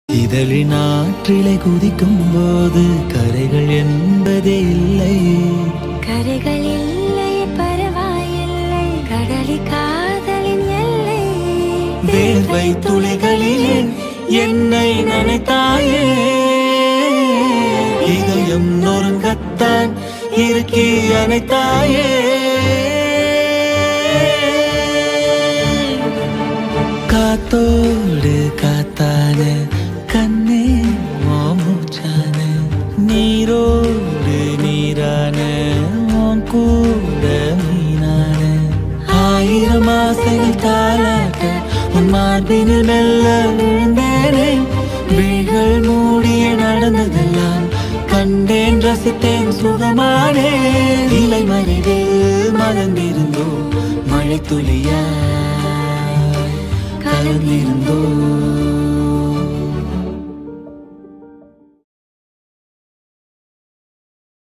இதழின் ஆற்றிலை குதிக்கும் போது கரைகள் என்பதே இல்லை கரைகள் இல்லை பரவாயில்லை கடலி காதலின் எல்லை வேர்வை துளிகளிலே என்னை நினைத்தாயே இதயம் நொறுங்கத்தான் இறுக்கி அணைத்தாயே காத்தோடு காத்தான கண்ணே மாமூச்சான நீரோடு நீரான உன் கூட மீனான ஆயிரம் ஆசைகள் தாளாட்ட உன் மார்பினில் மெல்ல விழுந்தேனே விழிகள் மூடிய நடந்ததெல்லாம் கண்டேன் ரசித்தேன் சுகமானே இலை மறைவில் மறந்திருந்தோம் மழை துளியாய் கலந்திருந்தோம்